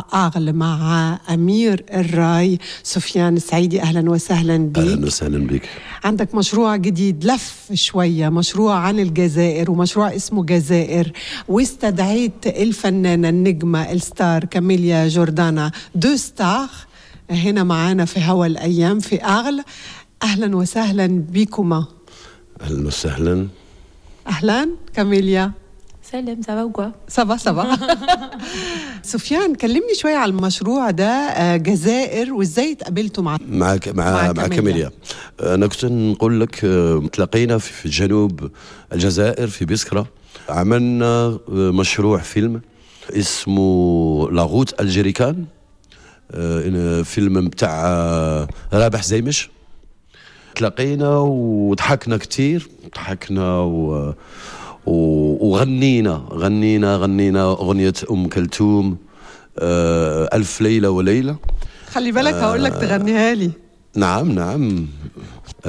أغل مع أمير الراي سفيان السعيدي أهلا وسهلا بك اهلا وسهلا بك عندك مشروع جديد لف شوية مشروع عن الجزائر ومشروع اسمه جزائر واستدعيت الفنانة النجمة الستار كاميليا جوردانا دو ستار هنا معانا في هوا الأيام في أغل أهلا وسهلا بكما اهلا وسهلا أهلا كاميليا سلام ça va ou quoi صبا صبا سفيان كلمني شوية على المشروع ده آه، جزائر وازاي اتقابلتوا مع مع مع مع مع كاميليا. كاميليا انا كنت نقول لك آه، تلاقينا في في جنوب الجزائر في بسكرة عملنا آه، مشروع فيلم اسمه لاغوت الجيريكان آه، إن- فيلم بتاع آه، رابح زيمش تلاقينا وضحكنا كتير ضحكنا و و- وغنينا غنينا غنينا أغنية أم كلثوم آه، ألف ليلة وليلة خلي بالك هقول لك تغنيها لي نعم نعم